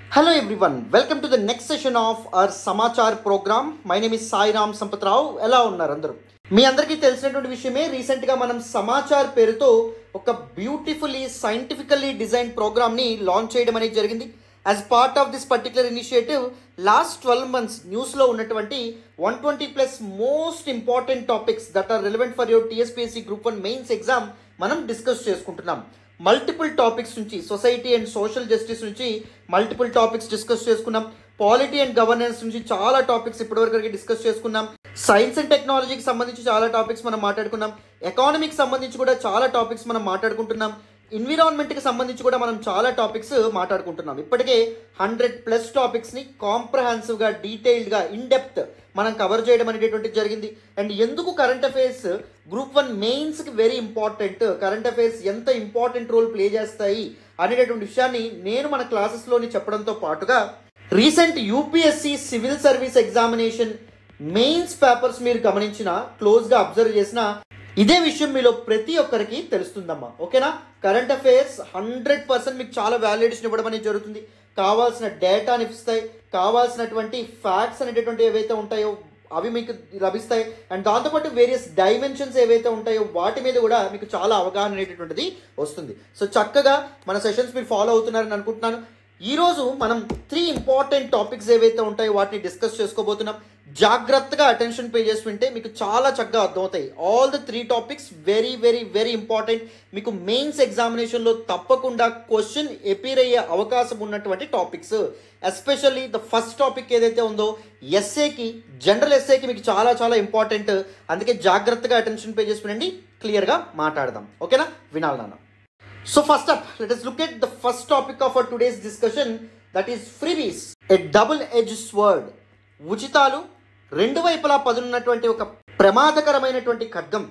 Hello everyone, welcome to the next session of our Samachar programme my name is Sairam Sampathrao ఎలా ఉన్నారు అందరూ మీ అందరికీ తెలిసినటువంటి విషయమే రీసెంట్గా మనం సమాచార్ పేరుతో ఒక బ్యూటిఫుల్లీ సైంటిఫికల్లీ డిజైన్ ప్రోగ్రామ్ని లాంచ్ చేయడం అనేది జరిగింది as part of this particular initiative last twelve months న్యూస్లో ఉన్నటువంటి one twenty plus most important topics that are relevant for your TSPSC group one mains exam మనం డిస్కస్ చేసుకుంటున్నాం మల్టిపుల్ టాపిక్స్ నుంచి society and social justice నుంచి multiple topics discuss చేసుకున్నాం polity and governance నుంచి చాలా topics ఇప్పటివరకు డిస్కస్ చేసుకున్నాం science and టెక్నాలజీకి సంబంధించి చాలా టాపిక్స్ మనం మాట్లాడుకున్నాం ఎకానమీకి సంబంధించి కూడా చాలా టాపిక్స్ మనం మాట్లాడుకుంటున్నాం ఎన్విరాన్మెంట్కి సంబంధించి కూడా మనం చాలా టాపిక్స్ మాట్లాడుకుంటున్నాం ఇప్పటికే హండ్రెడ్ ప్లస్ టాపిక్స్ని కాంప్రహెన్సివ్గా డీటెయిల్డ్గా ఇన్ డెప్త్ మనం కవర్ చేయడం అనేటటువంటిది జరిగింది అండ్ ఎందుకు కరెంట్ అఫైర్స్ గ్రూప్ వన్ మెయిన్స్కి వెరీ ఇంపార్టెంట్ కరెంట్ అఫైర్స్ ఎంత ఇంపార్టెంట్ రోల్ ప్లే చేస్తాయి అనేటటువంటి విషయాన్ని నేను మన క్లాసెస్లోని చెప్పడంతో పాటుగా recent UPSC civil service examination mains papers మీరు గమనించిన క్లోజ్గా అబ్జర్వ్ చేసిన ఇదే విషయం మీలో ప్రతి ఒక్కరికి తెలుస్తుందమ్మా ఓకేనా కరెంట్ అఫైర్స్ హండ్రెడ్ పర్సెంట్ మీకు చాలా వాల్యుయేషన్ ఇవ్వడం అనేది జరుగుతుంది కావాల్సిన డేటాని ఇస్తాయి కావాల్సినటువంటి ఫ్యాక్ట్స్ అనేటటువంటి ఏవైతే ఉంటాయో అవి మీకు లభిస్తాయి అండ్ దాంతోపాటు వేరియస్ డైమెన్షన్స్ ఏవైతే ఉంటాయో వాటి మీద కూడా మీకు చాలా అవగాహన అనేటటువంటిది వస్తుంది సో చక్కగా మన సెషన్స్ మీరు ఫాలో అవుతున్నారని అనుకుంటున్నాను ఈరోజు మనం త్రీ ఇంపార్టెంట్ టాపిక్స్ ఏవైతే ఉంటాయో వాటిని డిస్కస్ చేసుకోబోతున్నాం జాగ్రత్తగా అటెన్షన్ పే చేసి వింటే మీకు చాలా చక్కగా అర్థమవుతాయి all the three topics very very very important మీకు మెయిన్స్ ఎగ్జామినేషన్లో తప్పకుండా క్వశ్చన్ ఎపీర్ అయ్యే అవకాశం ఉన్నటువంటి topics especially the first topic ఏదైతే ఉందో ఎస్ఏకి జనరల్ ఎస్ఏకి మీకు చాలా చాలా ఇంపార్టెంట్ అందుకే జాగ్రత్తగా అటెన్షన్ పే చేసి వినండి క్లియర్గా మాట్లాడదాం ఓకేనా వినాలి నాన్న so first up let us look at the first topic of our today's discussion that is freebies a double edged sword ఉచితాలు రెండు వైపులా పదునున్నటువంటి ఒక ప్రమాదకరమైనటువంటి ఖడ్గం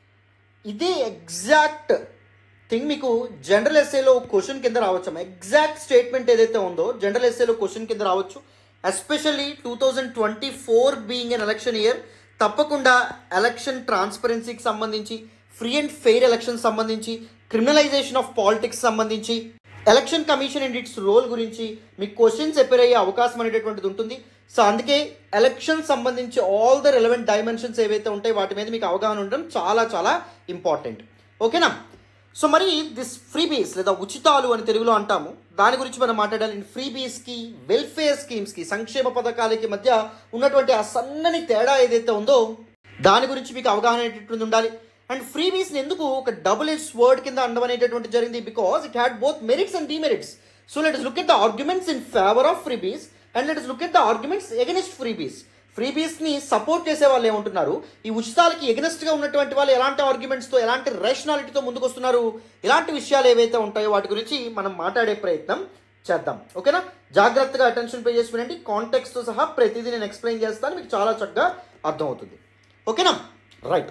ఇదే ఎగ్జాక్ట్ థింగ్ మీకు జనరల్ ఎస్ఏలో క్వశ్చన్ కింద రావచ్చు ఎగ్జాక్ట్ స్టేట్మెంట్ ఏదైతే ఉందో జనరల్ ఎస్ఏలో క్వశ్చన్ కింద రావచ్చు especially two thousand twenty four being an election year తప్పకుండా ఎలక్షన్ ట్రాన్స్పరెన్సీకి సంబంధించి ఫ్రీ అండ్ ఫెయిర్ ఎలక్షన్ సంబంధించి క్రిమినలైజేషన్ ఆఫ్ పాలిటిక్స్ సంబంధించి election commission and its role గురించి మీకు క్వశ్చన్స్ ఎపేర్ అయ్యే అవకాశం అనేటటువంటిది ఉంటుంది సో అందుకే ఎలక్షన్ సంబంధించి ఆల్ ద రెలవెంట్ డైమెన్షన్స్ ఏవైతే ఉంటాయో వాటి మీద మీకు అవగాహన ఉండడం చాలా చాలా ఇంపార్టెంట్ ఓకేనా సో మరి దిస్ ఫ్రీబీస్ లేదా ఉచితాలు అని తెలుగులో అంటాము దాని గురించి మనం మాట్లాడాలి ఫ్రీబీస్కి వెల్ఫేర్ స్కీమ్స్కి సంక్షేమ పథకాలకి మధ్య ఉన్నటువంటి ఆ సన్నని తేడా ఏదైతే ఉందో దాని గురించి మీకు అవగాహన అనేటటువంటి ఉండాలి అండ్ ఫ్రీబీస్ని ఎందుకు ఒక డబుల్ ఎడ్జ్ వర్డ్ కింద అనడం అనేటటువంటి జరిగింది because it had both merits and demerits so let look at the arguments in favour of freebies and let look at the arguments against freebies ఫ్రీబీస్ని సపోర్ట్ చేసే వాళ్ళు ఏమంటున్నారు ఈ ఉచితాలకి ఎగనెస్ట్గా ఉన్నటువంటి వాళ్ళు ఎలాంటి ఆర్గ్యుమెంట్స్తో ఎలాంటి రేషనాలిటీతో ముందుకు వస్తున్నారు ఇలాంటి విషయాలు ఏవైతే ఉంటాయో వాటి గురించి మనం మాట్లాడే ప్రయత్నం చేద్దాం ఓకేనా జాగ్రత్తగా అటెన్షన్ పే చేసి వినండి కాంటెక్స్తో సహా ప్రతిదీ నేను ఎక్స్ప్లెయిన్ చేస్తాను మీకు చాలా చక్కగా అర్థమవుతుంది ఓకేనా right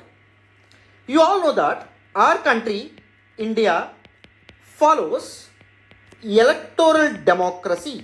you all know that our country India follows electoral democracy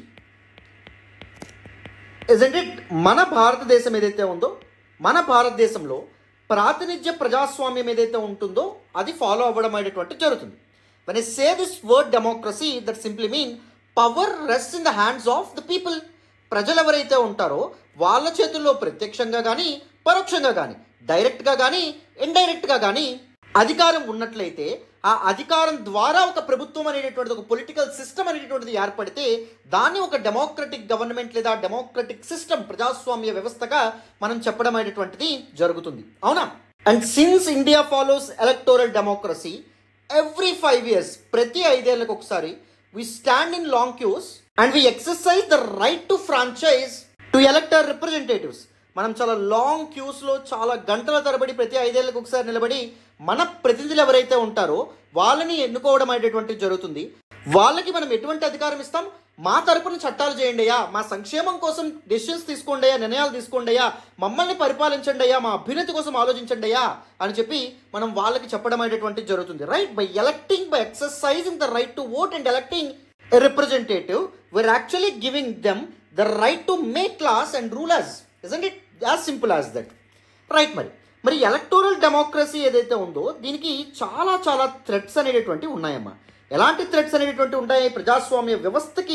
isn't it మన భారతదేశం ఏదైతే ఉందో మన భారతదేశంలో ప్రాతినిధ్య ప్రజాస్వామ్యం ఏదైతే ఉంటుందో అది ఫాలో అవ్వడం అనేటువంటి జరుగుతుంది when I say this word democracy that simply mean power rest in the hands of the people ప్రజలు ఎవరైతే ఉంటారో వాళ్ళ చేతుల్లో ప్రత్యక్షంగా కానీ పరోక్షంగా కానీ డైరెక్ట్గా కానీ ఇండైరెక్ట్గా కానీ అధికారం ఉన్నట్లయితే ఆ అధికారం ద్వారా ఒక ప్రభుత్వం అనేటటువంటిది ఒక పొలిటికల్ సిస్టమ్ అనేటటువంటిది ఏర్పడితే దాన్ని ఒక డెమోక్రటిక్ గవర్నమెంట్ లేదా డెమోక్రటిక్ సిస్టమ్ ప్రజాస్వామ్య వ్యవస్థగా మనం చెప్పడం అనేటువంటిది జరుగుతుంది అవునా and since India follows electoral democracy every five years ప్రతి ఐదేళ్లకు ఒకసారి we stand in long queues and we exercise the right to franchise to elect our representatives మనం చాలా లాంగ్ క్యూస్లో చాలా గంటల తరబడి ప్రతి ఐదేళ్లకు ఒకసారి నిలబడి మన ప్రతినిధులు ఎవరైతే ఉంటారో వాళ్ళని ఎన్నుకోవడం అనేటటువంటిది జరుగుతుంది వాళ్ళకి మనం ఎటువంటి అధికారం ఇస్తాం మా తరపున చట్టాలు చేయండి అయ్యా మా సంక్షేమం కోసం డెసిషన్స్ తీసుకోండి అయ్యా నిర్ణయాలు తీసుకోండి అయ్యా మమ్మల్ని పరిపాలించండి అయ్యా మా అభ్యున్నతి కోసం ఆలోచించండి అయ్యా అని చెప్పి మనం వాళ్ళకి చెప్పడం అనేటటువంటిది జరుగుతుంది right by electing by exercising the right to vote and electing a representative we are actually giving them the right to make class and rulers isn't it as simple as that right మరి మరి electoral democracy ఏదైతే ఉందో దీనికి చాలా చాలా threats అనేటటువంటి ఉన్నాయమ్మా ఎలాంటి థ్రెట్స్ అనేటటువంటి ఉంటాయి ప్రజాస్వామ్య వ్యవస్థకి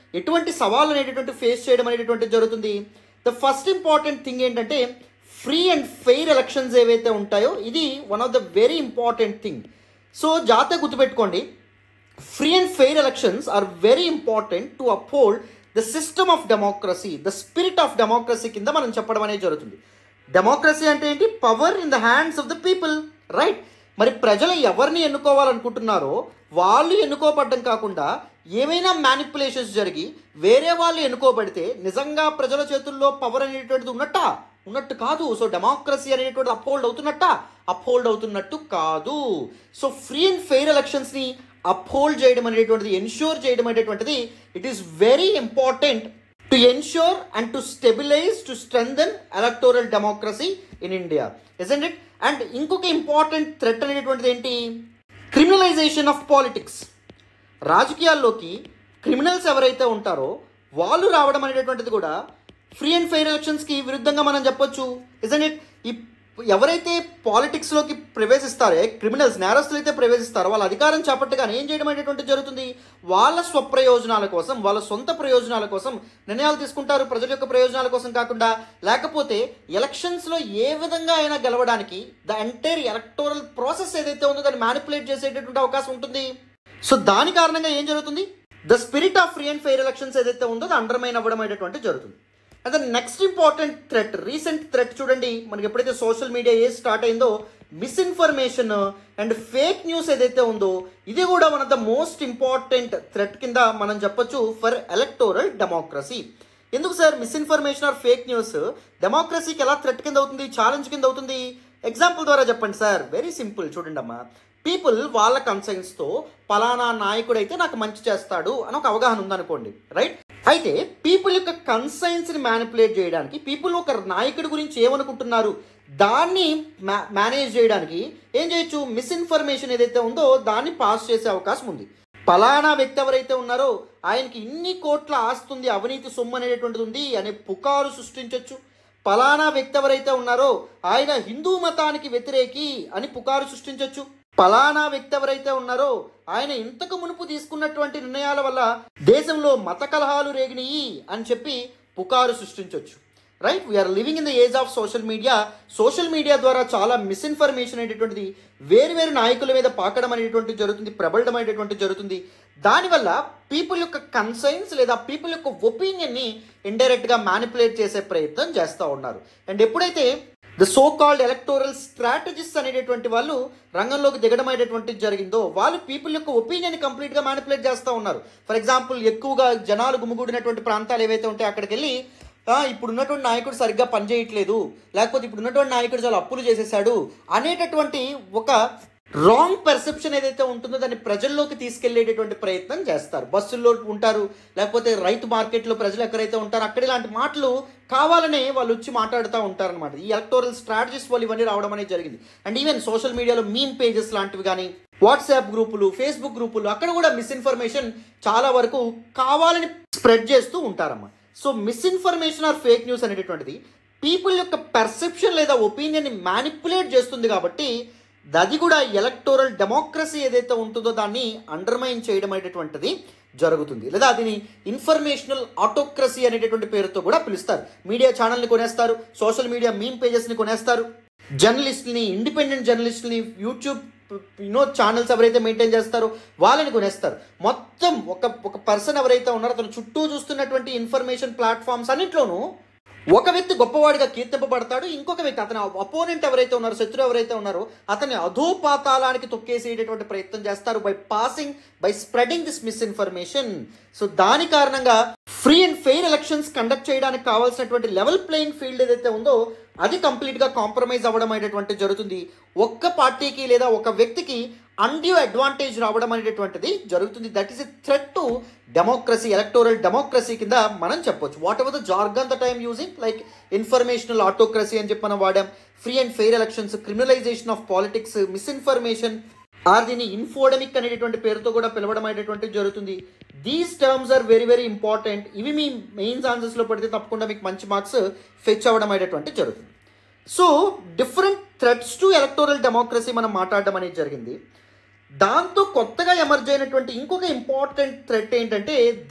ఎటువంటి సవాళ్ళు అనేటటువంటి ఫేస్ చేయడం అనేటటువంటి జరుగుతుంది ద ఫస్ట్ ఇంపార్టెంట్ థింగ్ ఏంటంటే ఫ్రీ అండ్ ఫెయిర్ ఎలక్షన్స్ ఏవైతే ఉంటాయో ఇది one of the very important thing so జాగ్రత్త గుర్తుపెట్టుకోండి free and fair elections are very important to uphold the system of democracy the spirit of democracy కింద మనం చెప్పడం అనేది జరుగుతుంది డెమోక్రసీ అంటే ఏంటి power in the hands of the people right మరి ప్రజలు ఎవరిని ఎన్నుకోవాలనుకుంటున్నారో వాళ్ళు ఎన్నుకోబడ్డం కాకుండా ఏమైనా మ్యానిపులేషన్స్ జరిగి వేరే వాళ్ళు ఎన్నుకోబడితే నిజంగా ప్రజల చేతుల్లో పవర్ అనేటువంటిది ఉన్నట్టా ఉన్నట్టు కాదు సో డెమోక్రసీ అనేటువంటిది అప్హోల్డ్ అవుతున్నట్ట అప్హోల్డ్ అవుతున్నట్టు కాదు సో ఫ్రీ అండ్ ఫెయిర్ ఎలక్షన్స్ని అప్హోల్డ్ చేయడం అనేటువంటిది ఎన్ష్యూర్ చేయడం అనేటువంటిది it is very important to ensure and to stabilise to strengthen electoral democracy in India isn't it and ఇంకొక ఇంపార్టెంట్ థ్రెట్ అనేటువంటిది ఏంటి క్రిమినలైజేషన్ ఆఫ్ పాలిటిక్స్ రాజకీయాల్లోకి క్రిమినల్స్ ఎవరైతే ఉంటారో వాళ్ళు రావడం అనేటటువంటిది కూడా ఫ్రీ అండ్ ఫెయిర్ ఎలక్షన్స్కి విరుద్ధంగా మనం చెప్పొచ్చు ఇజన్ ఇట్ ఈ ఎవరైతే పాలిటిక్స్లోకి ప్రవేశిస్తారో క్రిమినల్స్ నేరస్తులు అయితే ప్రవేశిస్తారో వాళ్ళ అధికారం చేపట్టగానే ఏం చేయడం అనేటువంటి జరుగుతుంది వాళ్ళ స్వప్రయోజనాల కోసం వాళ్ళ సొంత ప్రయోజనాల కోసం నిర్ణయాలు తీసుకుంటారు ప్రజల యొక్క ప్రయోజనాల కోసం కాకుండా లేకపోతే ఎలక్షన్స్లో ఏ విధంగా అయినా గెలవడానికి ద ఎంటైర్ ఎలక్టోరల్ ప్రాసెస్ ఏదైతే ఉందో దాన్ని మ్యానిపులేట్ చేసేటటువంటి అవకాశం ఉంటుంది సో దాని కారణంగా ఏం జరుగుతుంది the spirit of free and fair elections ఏదైతే ఉందో అది అండర్మైన్ అవ్వడం అనేటువంటి జరుగుతుంది అయితే next important threat recent threat చూడండి మనకి ఎప్పుడైతే సోషల్ మీడియా ఏ స్టార్ట్ అయిందో మిస్ఇన్ఫర్మేషన్ అండ్ ఫేక్ న్యూస్ ఏదైతే ఉందో ఇది కూడా one of the most important threat కింద మనం చెప్పొచ్చు ఫర్ ఎలక్టోరల్ డెమోక్రసీ ఎందుకు sir misinformation or fake news డెమోక్రసీకి ఎలా థ్రెట్ కింద అవుతుంది ఛాలెంజ్ కింద అవుతుంది ఎగ్జాంపుల్ ద్వారా చెప్పండి సార్ వెరీ సింపుల్ చూడండి అమ్మా పీపుల్ వాళ్ళ కన్సైన్స్తో పలానా నాయకుడు అయితే నాకు మంచి చేస్తాడు అని ఒక అవగాహన ఉందనుకోండి రైట్ అయితే పీపుల్ యొక్క కన్సైన్స్ని మ్యానిపులేట్ చేయడానికి పీపుల్ ఒక నాయకుడి గురించి ఏమనుకుంటున్నారు దాన్ని మేనేజ్ చేయడానికి ఏం చేయొచ్చు మిస్ఇన్ఫర్మేషన్ ఏదైతే ఉందో దాన్ని పాస్ చేసే అవకాశం ఉంది పలానా వ్యక్తి ఎవరైతే ఉన్నారో ఆయనకి ఇన్ని కోట్ల ఆస్తుంది అవినీతి సొమ్ము అనేటువంటిది ఉంది అనే పుకారు సృష్టించవచ్చు పలానా వ్యక్తి ఎవరైతే ఉన్నారో ఆయన హిందూ మతానికి వ్యతిరేకి అని పుకారు సృష్టించవచ్చు పలానా వ్యక్తి ఎవరైతే ఉన్నారో ఆయన ఇంతకు మునుపు తీసుకున్నటువంటి నిర్ణయాల వల్ల దేశంలో మత కలహాలు రేగినాయి అని చెప్పి పుకారు సృష్టించవచ్చు right we are living in the age of social media social media ద్వారా చాలా మిస్ఇన్ఫర్మేషన్ అనేటువంటిది వేరు వేరు నాయకుల మీద పాకడం అనేటువంటి జరుగుతుంది ప్రబలడం అనేటువంటి జరుగుతుంది దానివల్ల పీపుల్ యొక్క కన్సైన్స్ లేదా పీపుల్ యొక్క ఒపీనియన్ని ఇండైరెక్ట్గా మ్యానిపులేట్ చేసే ప్రయత్నం చేస్తూ ఉన్నారు అండ్ ఎప్పుడైతే the so called electoral strategist అనేటటువంటి వాళ్ళు రంగంలోకి దిగడం అనేటువంటి జరిగిందో వాళ్ళు పీపుల్ యొక్క ఒపీనియన్ కంప్లీట్గా మ్యానిపులేట్ చేస్తూ ఉన్నారు ఫర్ ఎగ్జాంపుల్ ఎక్కువగా జనాలు గుమిగూడినటువంటి ప్రాంతాలు ఏవైతే ఉంటాయో అక్కడికి వెళ్ళి "ఆ, ఇప్పుడు ఉన్నటువంటి నాయకుడు సరిగ్గా పనిచేయట్లేదు లేకపోతే ఇప్పుడు ఉన్నటువంటి నాయకుడు చాలా అప్పులు చేసేసాడు అనేటటువంటి ఒక రాంగ్ పర్సెప్షన్ ఏదైతే ఉంటుందో దాన్ని ప్రజల్లోకి తీసుకెళ్లేటటువంటి ప్రయత్నం చేస్తారు బస్సుల్లో ఉంటారు లేకపోతే రైతు మార్కెట్లో ప్రజలు ఎక్కడైతే ఉంటారో అక్కడ ఇలాంటి మాటలు కావాలనే వాళ్ళు వచ్చి మాట్లాడుతూ ఉంటారనమాట ఈ ఎలక్టోరల్ స్ట్రాటజీస్ వాళ్ళు ఇవన్నీ రావడం అనేది జరిగింది అండ్ ఈవెన్ సోషల్ మీడియాలో మీమ్ పేజెస్ లాంటివి కానీ వాట్సాప్ గ్రూపులు ఫేస్బుక్ గ్రూపులు అక్కడ కూడా మిస్ఇన్ఫర్మేషన్ చాలా వరకు కావాలని స్ప్రెడ్ చేస్తూ ఉంటారమ్మా so misinformation or fake news అనేటటువంటిది పీపుల్ యొక్క పర్సెప్షన్ లేదా ఒపీనియన్ని మ్యానిపులేట్ చేస్తుంది కాబట్టి అది కూడా ఎలక్టోరల్ డెమోక్రసీ ఏదైతే ఉంటుందో దాన్ని అండర్మైన్ చేయడం అనేటటువంటిది జరుగుతుంది లేదా దీని ఇన్ఫర్మేషనల్ ఆటోక్రసీ అనేటటువంటి పేరుతో కూడా పిలుస్తారు మీడియా ఛానల్ని కొనేస్తారు సోషల్ మీడియా మీమ్ పేజెస్ని కొనేస్తారు జర్నలిస్టులని ఇండిపెండెంట్ జర్నలిస్టులని యూట్యూబ్ యూనో ఛానల్స్ ఎవరైతే మెయింటైన్ చేస్తారో వాళ్ళని కొనేస్తారు మొత్తం ఒక ఒక పర్సన్ ఎవరైతే ఉన్నారో అతను చుట్టూ చూస్తున్నటువంటి ఇన్ఫర్మేషన్ ప్లాట్ఫామ్స్ అన్నింటిలోనూ ఒక వ్యక్తి గొప్పవాడిగా కీర్తింపబడతాడు ఇంకొక వ్యక్తి అతని అపోనెంట్ ఎవరైతే ఉన్నారో శత్రువు ఎవరైతే ఉన్నారో అతని అధోపాతాలానికి తొక్కేసేటటువంటి ప్రయత్నం చేస్తారు by passing by spreading this misinformation so దాని కారణంగా free and fair elections conduct చేయడానికి కావాల్సినటువంటి లెవెల్ ప్లేయింగ్ ఫీల్డ్ ఏదైతే ఉందో అది కంప్లీట్గా కాంప్రమైజ్ అవ్వడం అనేటువంటి జరుగుతుంది ఒక్క పార్టీకి లేదా ఒక వ్యక్తికి అన్డ్యూ అడ్వాంటేజ్ రావడం అనేటటువంటిది జరుగుతుంది that is a threat to democracy electoral democracy కింద మనం చెప్పొచ్చు whatever the jargon the time using like informational autocracy అని చెప్పి మనం వాడాం free and fair elections criminalisation of politics misinformation or దీన్ని ఇన్ఫోడమిక్ అనేటువంటి పేరుతో కూడా పిలవడం అనేటువంటిది జరుగుతుంది these terms are very very important ఇవి మీ మెయిన్స్ ఆన్సర్స్లో పడితే తప్పకుండా మీకు మంచి మార్క్స్ ఫెచ్ అవ్వడం అనేటువంటి జరుగుతుంది so different threats to electoral democracy మనం మాట్లాడడం అనేది జరిగింది దాంతో కొత్తగా ఎమర్జ్ అయినటువంటి ఇంకొక ఇంపార్టెంట్ థ్రెట్ ఏంటంటే దీస్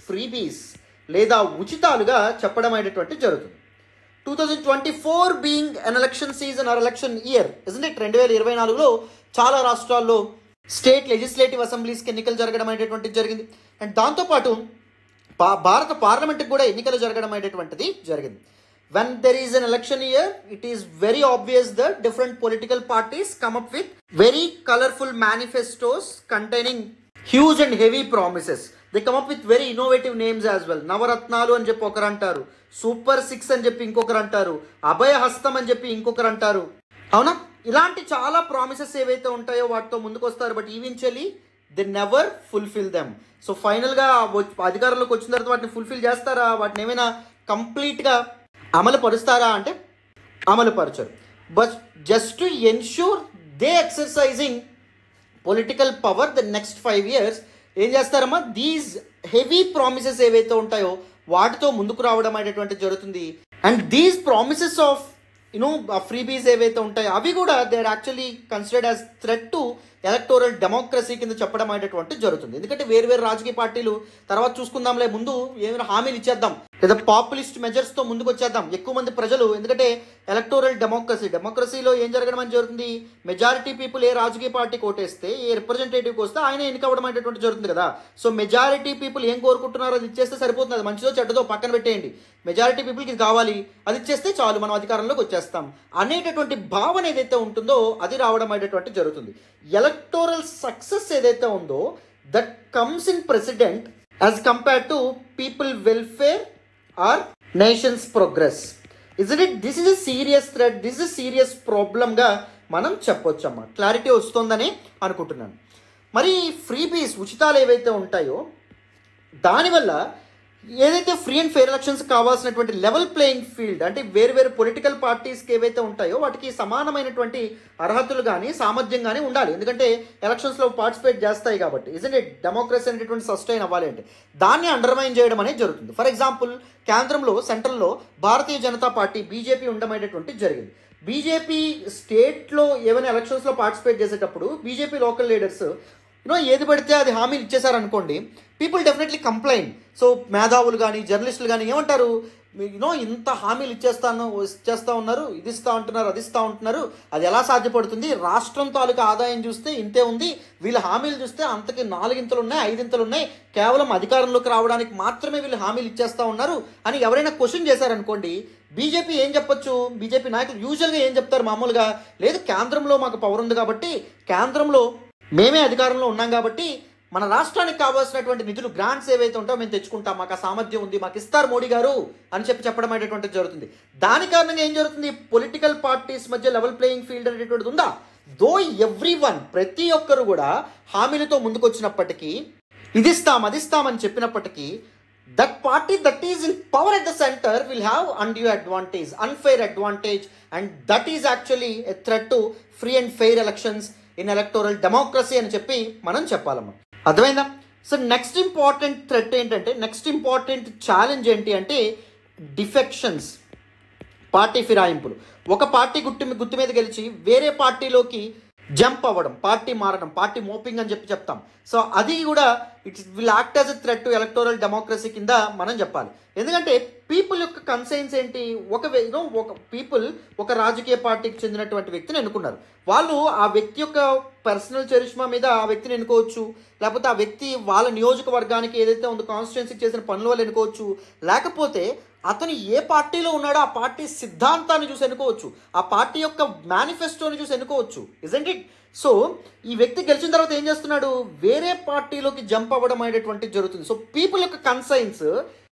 ఫ్రీబీస్ లేదా ఉచితాలుగా చెప్పడం అనేటువంటి జరుగుతుంది two thousand twenty four being an election season or election year it రెండు వేల ఇరవై నాలుగులో చాలా రాష్ట్రాల్లో స్టేట్ లెజిస్లేటివ్ అసెంబ్లీస్కి ఎన్నికలు జరగడం అనేటువంటిది జరిగింది అండ్ దాంతోపాటు పా భారత పార్లమెంట్కి కూడా ఎన్నికలు జరగడం అనేటువంటిది జరిగింది when there is an election year it is very obvious the different political parties come up with very colourful manifestos containing huge and heavy promises they come up with very innovative names as well Navaratnalu అని చెప్పి ఒకరు అంటారు super six అని చెప్పి ఇంకొకరు అంటారు అభయహస్తం అని చెప్పి ఇంకొకరు అంటారు అవునా ఇలాంటి చాలా ప్రామిసెస్ ఏవైతే ఉంటాయో వాటితో ముందుకు వస్తారు but eventually they never fulfil them so ఫైనల్గా అధికారంలోకి వచ్చిన తర్వాత వాటిని ఫుల్ఫిల్ చేస్తారా వాటిని ఏమైనా కంప్లీట్గా అమలు పరుస్తారా అంటే అమలు పరచరు but just to ensure they exercising political power the next five years ఏం చేస్తారమ్మా దీస్ హెవీ ప్రామిసెస్ ఏవైతే ఉంటాయో వాటితో ముందుకు రావడం అనేటువంటి జరుగుతుంది and these promises of you know freebies ఏవైతే ఉంటాయో అవి కూడా they are actually considered as threat to electoral democracy కింద చెప్పడం అనేటువంటి జరుగుతుంది ఎందుకంటే వేరు వేరు రాజకీయ పార్టీలు తర్వాత చూసుకుందాంలే ముందు ఏమైనా హామీలు ఇచ్చేద్దాం లేదా పాపులిస్ట్ మెజర్స్తో ముందుకు వచ్చేద్దాం ఎక్కువ మంది ప్రజలు ఎందుకంటే ఎలక్టోరల్ డెమోక్రసీ డెమోక్రసీలో ఏం జరగడం అని జరుగుతుంది మెజారిటీ పీపుల్ ఏ రాజకీయ పార్టీ కోటేస్తే ఏ రిప్రజెంటేటివ్కి వస్తే ఆయన ఎన్నికవ్వడం అనేటువంటి జరుగుతుంది కదా సో మెజారిటీ పీపుల్ ఏం కోరుకుంటున్నారో అది ఇచ్చేస్తే సరిపోతుంది అది మంచిదో చెడ్డదో పక్కన పెట్టేయండి మెజారిటీ పీపుల్కి ఇది కావాలి అది ఇచ్చేస్తే చాలు మనం అధికారంలోకి వచ్చేస్తాం అనేటటువంటి భావన ఏదైతే ఉంటుందో అది రావడం అనేటువంటి జరుగుతుంది ఎలక్టోరల్ సక్సెస్ ఏదైతే ఉందో that comes in precedent as compare to people welfare or nation's progress is it this is a serious threat this is serious ప్రాబ్లమ్గా మనం చెప్పొచ్చమ్మా క్లారిటీ వస్తుందని అనుకుంటున్నాను మరి ఫ్రీబీస్ ఉచితాలు ఏవైతే ఉంటాయో దానివల్ల ఏదైతే ఫ్రీ అండ్ ఫెయిర్ ఎలక్షన్స్ కావాల్సినటువంటి లెవెల్ ప్లేయింగ్ ఫీల్డ్ అంటే వేరు వేరు పొలిటికల్ పార్టీస్కి ఏవైతే ఉంటాయో వాటికి సమానమైనటువంటి అర్హతలు కానీ సామర్థ్యం కానీ ఉండాలి ఎందుకంటే ఎలక్షన్స్లో పార్టిసిపేట్ చేస్తాయి కాబట్టి ఇజన్ ఇట్ డెమోక్రసీ అనేటువంటి సస్టైన్ అవ్వాలి అంటే దాన్ని అండర్మైన్ చేయడం అనేది జరుగుతుంది ఫర్ ఎగ్జాంపుల్ కేంద్రంలో సెంట్రల్లో భారతీయ జనతా పార్టీ బీజేపీ ఉండమైనటువంటి జరిగింది బీజేపీ స్టేట్లో ఏమైనా ఎలక్షన్స్లో పార్టిసిపేట్ చేసేటప్పుడు బీజేపీ లోకల్ లీడర్స్ యూనో ఏది పడితే అది హామీలు ఇచ్చేసారనుకోండి పీపుల్ డెఫినెట్లీ కంప్లైంట్ సో మేధావులు కానీ జర్నలిస్టులు కానీ ఏమంటారు యూనో ఇంత హామీలు ఇచ్చేస్తాను ఇచ్చేస్తా ఉన్నారు ఇది ఇస్తా ఉంటున్నారు అది ఇస్తా ఉంటున్నారు అది ఎలా సాధ్యపడుతుంది రాష్ట్రం తాలూకా ఆదాయం చూస్తే ఇంతే ఉంది వీళ్ళ హామీలు చూస్తే అంతకి నాలుగింతలు ఉన్నాయి ఐదింతలు ఉన్నాయి కేవలం అధికారంలోకి రావడానికి మాత్రమే వీళ్ళు హామీలు ఇచ్చేస్తా ఉన్నారు అని ఎవరైనా క్వశ్చన్ చేశారనుకోండి బీజేపీ ఏం చెప్పొచ్చు బీజేపీ నాయకులు యూజువల్గా ఏం చెప్తారు మామూలుగా లేదు కేంద్రంలో మాకు పవర్ ఉంది కాబట్టి కేంద్రంలో మేమే అధికారంలో ఉన్నాం కాబట్టి మన రాష్ట్రానికి కావాల్సినటువంటి నిధులు గ్రాంట్స్ ఏవైతే ఉంటాయో మేము తెచ్చుకుంటాం మాకు ఆ సామర్థ్యం ఉంది మాకు ఇస్తారు మోడీ గారు అని చెప్పి చెప్పడం అనేటువంటిది జరుగుతుంది దాని కారణంగా ఏం జరుగుతుంది పొలిటికల్ పార్టీస్ మధ్య లెవెల్ ప్లేయింగ్ ఫీల్డ్ అనేటువంటిది ఉందా దో ఎవ్రీ వన్ ప్రతి ఒక్కరు కూడా హామీలతో ముందుకు వచ్చినప్పటికీ ఇది ఇస్తాం అది ఇస్తామని చెప్పినప్పటికీ that party that is in power at the centre will have undue advantage unfair advantage and that is actually a threat to free and fair elections in electoral democracy అని చెప్పి మనం చెప్పాలమ్మా అర్థమైందా సో నెక్స్ట్ ఇంపార్టెంట్ థ్రెట్ ఏంటంటే next important challenge ఏంటి అంటే defections party ఫిరాయింపులు ఒక party గుర్తు గుర్తు మీద గెలిచి వేరే పార్టీలోకి జంప్ అవ్వడం పార్టీ మారడం పార్టీ మోపింగ్ అని చెప్పి చెప్తాం సో అది కూడా it's will act as a threat to electoral democracy కింద మనం చెప్పాలి ఎందుకంటే పీపుల్ యొక్క కన్సైన్స్ ఏంటి ఒక యూనో ఒక పీపుల్ ఒక రాజకీయ పార్టీకి చెందినటువంటి వ్యక్తిని ఎన్నుకున్నారు వాళ్ళు ఆ వ్యక్తి యొక్క పర్సనల్ చరిష్మా మీద ఆ వ్యక్తిని ఎన్నుకోవచ్చు లేకపోతే ఆ వ్యక్తి వాళ్ళ నియోజకవర్గానికి ఏదైతే ఉందో కాన్స్టిట్యున్సీకి చేసిన పనుల వల్ల ఎన్నుకోవచ్చు లేకపోతే అతను ఏ పార్టీలో ఉన్నాడో ఆ పార్టీ సిద్ధాంతాన్ని చూసి ఎన్నుకోవచ్చు ఆ పార్టీ యొక్క మేనిఫెస్టోని చూసి ఎన్నుకోవచ్చు ఇజెంట్ ఇట్ సో ఈ వ్యక్తి గెలిచిన తర్వాత ఏం చేస్తున్నాడు వేరే పార్టీలోకి జంప్ అవ్వడం అనేటువంటి జరుగుతుంది సో పీపుల్ యొక్క కన్సైన్స్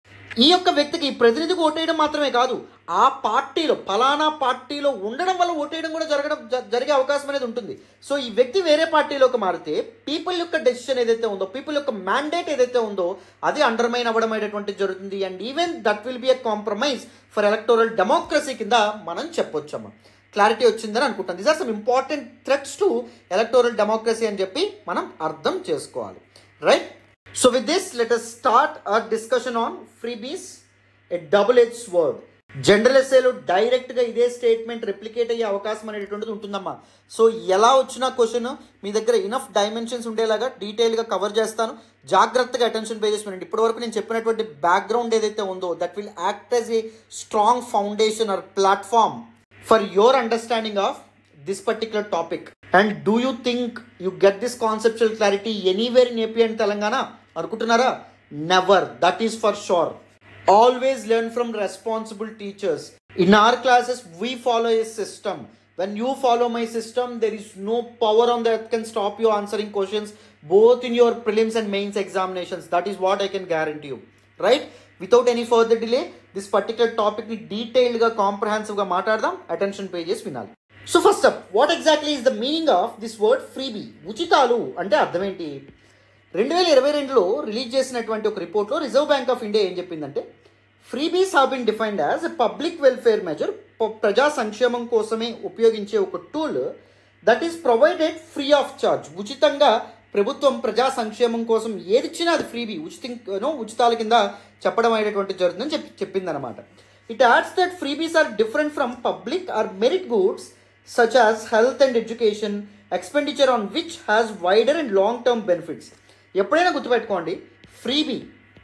ఈ యొక్క వ్యక్తికి ప్రతినిధికి ఓటేయడం మాత్రమే కాదు ఆ పార్టీలో ఫలానా పార్టీలో ఉండడం వల్ల ఓటేయడం కూడా జరగడం జ- జరిగే అవకాశం అనేది ఉంటుంది సో ఈ వ్యక్తి వేరే పార్టీలోకి మారితే పీపుల్ యొక్క డెసిషన్ ఏదైతే ఉందో పీపుల్ యొక్క మ్యాండేట్ ఏదైతే ఉందో అది అండర్మైన్ అవ్వడం అనేటువంటి జరుగుతుంది and even that will be a compromise for electoral democracy కింద మనం చెప్పొచ్చమ్మా క్లారిటీ వచ్చిందని అనుకుంటాను these are some important threats to electoral democracy అని చెప్పి మనం అర్థం చేసుకోవాలి right so with this let us start our discussion on freebies a double edge sword general ఎస్ఏలో డైరెక్ట్గా ఇదే స్టేట్మెంట్ రెప్లికేట్ అయ్యే అవకాశం అనేటువంటిది ఉంటుందమ్మా సో ఎలా వచ్చిన క్వశ్చన్ మీ దగ్గర ఇనఫ్ డైమెన్షన్స్ ఉండేలాగా డీటెయిల్గా కవర్ చేస్తాను జాగ్రత్తగా అటెన్షన్ పే చేసి ఇప్పటివరకు నేను చెప్పినటువంటి బ్యాక్గ్రౌండ్ ఏదైతే ఉందో that will act as a strong foundation or platform for your understanding of this particular topic and do you think you get this conceptual clarity anywhere in AP and Telangana అనుకుంటున్నారా never that is for sure always learn from responsible teachers in our classes we follow a system when you follow my system there is no power on that can stop you answering questions both in your prelims and mains examinations that is what i can guarantee you right without any further delay this particular topic ని detailed గా comprehensive గా మాట్లాడదాం attention pages వినాలి so first up what exactly is the meaning of this word freebie ఉచితాలు అంటే అర్థం ఏంటి రెండు వేల ఇరవై రెండులో రిలీజ్ చేసినటువంటి ఒక రిపోర్ట్లో రిజర్వ్ బ్యాంక్ ఆఫ్ ఇండియా ఏం చెప్పిందంటే freebies have been defined as a public welfare measure ప్రజా సంక్షేమం కోసమే ఉపయోగించే ఒక tool that is provided free of charge ఉచితంగా ప్రభుత్వం ప్రజా సంక్షేమం కోసం ఏది ఇచ్చినా అది ఫ్రీబీ ఉచిత ఉచితాల కింద చెప్పడం అనేటువంటి జరుగుతుందని చెప్పి చెప్పిందనమాట it adds that freebies are different from public or merit goods such as health and education expenditure on which has wider and long term benefits ఎప్పుడైనా గుర్తుపెట్టుకోండి ఫ్రీబీ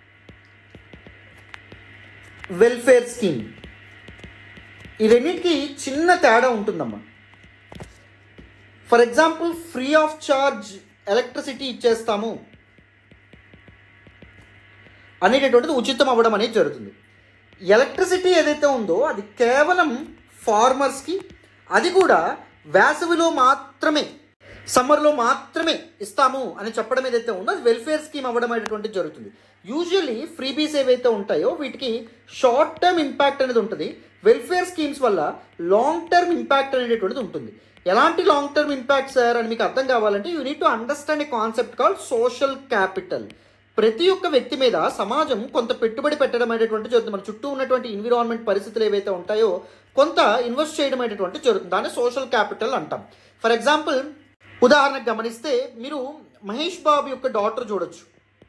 వెల్ఫేర్ స్కీమ్ ఈ రెండింటికి చిన్న తేడా ఉంటుందమ్మా for example free of charge electricity ఇచ్చేస్తాము అనేటటువంటిది ఉచితం అవ్వడం అనేది జరుగుతుంది ఎలక్ట్రిసిటీ ఏదైతే ఉందో అది కేవలం ఫార్మర్స్కి అది కూడా వేసవిలో మాత్రమే సమ్మర్లో మాత్రమే ఇస్తాము అని చెప్పడం ఏదైతే ఉందో అది వెల్ఫేర్ స్కీమ్ అవ్వడం అనేటువంటి జరుగుతుంది యూజువల్లీ ఫ్రీబీస్ ఏవైతే ఉంటాయో వీటికి షార్ట్ టర్మ్ ఇంపాక్ట్ అనేది ఉంటుంది వెల్ఫేర్ స్కీమ్స్ వల్ల లాంగ్ టర్మ్ ఇంపాక్ట్ అనేటువంటిది ఉంటుంది ఎలాంటి లాంగ్ టర్మ్ ఇంపాక్ట్ సార్ అని మీకు అర్థం కావాలంటే you need to understand a concept call social capital ప్రతి ఒక్క వ్యక్తి మీద సమాజం కొంత పెట్టుబడి పెట్టడం అనేటువంటి జరుగుతుంది మన చుట్టూ ఉన్నటువంటి ఎన్విరాన్మెంట్ పరిస్థితులు ఏవైతే ఉంటాయో కొంత ఇన్వెస్ట్ చేయడం అనేటువంటి జరుగుతుంది దాన్ని సోషల్ క్యాపిటల్ అంటాం ఫర్ ఎగ్జాంపుల్ ఉదాహరణకు గమనిస్తే మీరు మహేష్ బాబు యొక్క డాటర్ చూడొచ్చు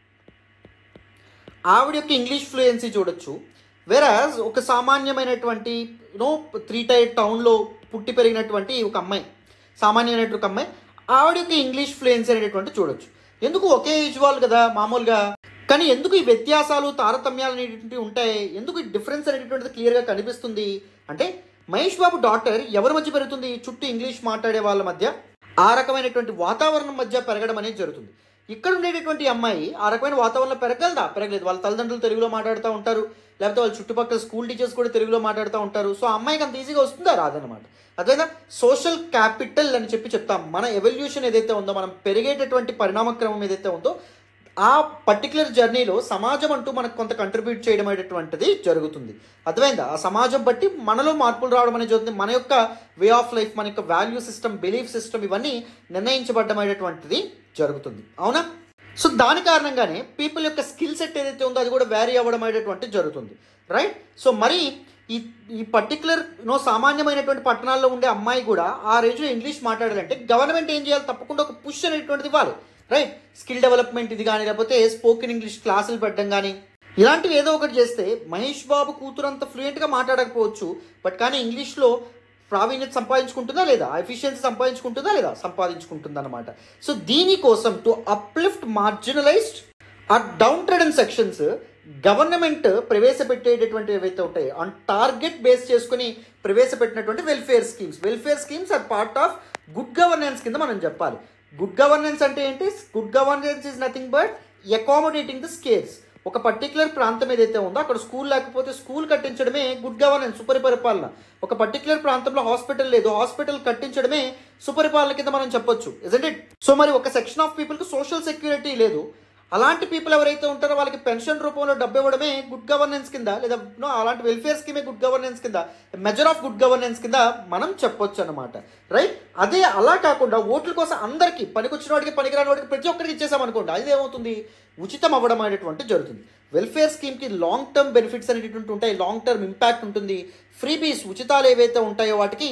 ఆవిడ యొక్క ఇంగ్లీష్ ఫ్లూయెన్సీ చూడొచ్చు వెరాజ్ ఒక సామాన్యమైనటువంటి యూనో త్రీ టైర్ టౌన్లో పుట్టి పెరిగినటువంటి ఒక అమ్మాయి సామాన్యమైనటువంటి ఒక అమ్మాయి ఆవిడ యొక్క ఇంగ్లీష్ ఫ్లూయెన్సీ అనేటువంటి చూడొచ్చు ఎందుకు ఒకే ఏజ్ వాళ్ళు కదా మామూలుగా కానీ ఎందుకు ఈ వ్యత్యాసాలు తారతమ్యాలు అనేటువంటివి ఉంటాయి ఎందుకు ఈ డిఫరెన్స్ అనేటువంటిది క్లియర్గా కనిపిస్తుంది అంటే మహేష్ బాబు డాటర్ ఎవరి మధ్య పెరుగుతుంది చుట్టూ ఇంగ్లీష్ మాట్లాడే వాళ్ళ మధ్య ఆ రకమైనటువంటి వాతావరణం మధ్య పెరగడం అనేది జరుగుతుంది ఇక్కడ ఉండేటటువంటి అమ్మాయి ఆ రకమైన వాతావరణంలో పెరగలదా పెరగలేదు వాళ్ళ తల్లిదండ్రులు తెలుగులో మాట్లాడుతూ ఉంటారు లేకపోతే వాళ్ళ చుట్టుపక్కల స్కూల్ టీచర్స్ కూడా తెలుగులో మాట్లాడుతూ ఉంటారు సో ఆ అమ్మాయికి అంత ఈజీగా వస్తుందా రాదనమాట అదేవిధంగా సోషల్ క్యాపిటల్ అని చెప్పి చెప్తాం మన ఎవల్యూషన్ ఏదైతే ఉందో మనం పెరిగేటటువంటి పరిణామక్రమం ఏదైతే ఉందో ఆ పర్టికులర్ జర్నీలో సమాజం అంటూ మనకు కొంత కంట్రిబ్యూట్ చేయడం అనేటువంటిది జరుగుతుంది అర్థమైందా ఆ సమాజం బట్టి మనలో మార్పులు రావడం అనేది జరుగుతుంది మన యొక్క వే ఆఫ్ లైఫ్ మన యొక్క వాల్యూ సిస్టమ్ బిలీఫ్ సిస్టమ్ ఇవన్నీ నిర్ణయించబడ్డం అనేటువంటిది జరుగుతుంది అవునా సో దాని కారణంగానే పీపుల్ యొక్క స్కిల్ సెట్ ఏదైతే ఉందో అది కూడా వ్యారీ అవ్వడం అనేటువంటిది జరుగుతుంది రైట్ సో మరి ఈ ఈ పర్టికులర్ నో సామాన్యమైనటువంటి పట్టణాల్లో ఉండే అమ్మాయి కూడా ఆ రేంజ్లో ఇంగ్లీష్ మాట్లాడాలంటే గవర్నమెంట్ ఏం చేయాలి తప్పకుండా ఒక పుష్ అనేటువంటిది ఇవ్వాలి రైట్ స్కిల్ డెవలప్మెంట్ ఇది కానీ లేకపోతే స్పోకెన్ ఇంగ్లీష్ క్లాసులు పెట్టడం కానీ ఇలాంటివి ఏదో ఒకటి చేస్తే మహేష్ బాబు కూతురు అంత ఫ్లూయెంట్గా మాట్లాడకపోవచ్చు బట్ కానీ ఇంగ్లీష్లో ప్రావీణ్యత సంపాదించుకుంటుందా లేదా ఎఫిషియన్సీ సంపాదించుకుంటుందా లేదా సంపాదించుకుంటుందా అనమాట సో దీనికోసం to uplift marginalised uh downtrodden sections government ప్రవేశపెట్టేటటువంటి ఏవైతే ఉంటాయో ఆన్ టార్గెట్ బేస్ చేసుకుని ప్రవేశపెట్టినటువంటి welfare schemes welfare schemes are part of good governance కింద మనం చెప్పాలి గుడ్ గవర్నెన్స్ అంటే ఏంటి good governance is nothing but accommodating the scales ఒక పర్టికులర్ ప్రాంతం ఏదైతే ఉందో అక్కడ స్కూల్ లేకపోతే స్కూల్ కట్టించడమే గుడ్ గవర్నెన్స్ సుపరిపరిపాలన ఒక పర్టికులర్ ప్రాంతంలో హాస్పిటల్ లేదు హాస్పిటల్ కట్టించడమే సుపరిపాలన కింద మనం చెప్పొచ్చు ఇజెంట్ ఇట్ సో మరి ఒక సెక్షన్ ఆఫ్ పీపుల్కి సోషల్ సెక్యూరిటీ లేదు అలాంటి పీపుల్ ఎవరైతే ఉంటారో వాళ్ళకి పెన్షన్ రూపంలో డబ్బు ఇవ్వడమే గుడ్ గవర్నెన్స్ కింద లేదా no, అలాంటి వెల్ఫేర్ స్కీమే గుడ్ గవర్నెన్స్ కింద మెజర్ ఆఫ్ గుడ్ గవర్నెన్స్ కింద మనం చెప్పొచ్చు అనమాట రైట్ అదే అలా కాకుండా ఓట్ల కోసం అందరికీ పనికొచ్చిన వాడికి పనికిరాని వాడికి ప్రతి ఒక్కరికి ఇచ్చేసాం అనుకోండి అది ఏమవుతుంది ఉచితం అవ్వడం అనేటువంటి జరుగుతుంది వెల్ఫేర్ స్కీమ్కి లాంగ్ టర్మ్ బెనిఫిట్స్ అనేటువంటి ఉంటాయి లాంగ్ టర్మ్ ఇంపాక్ట్ ఉంటుంది ఫ్రీబీస్ ఉచితాలు ఏవైతే ఉంటాయో వాటికి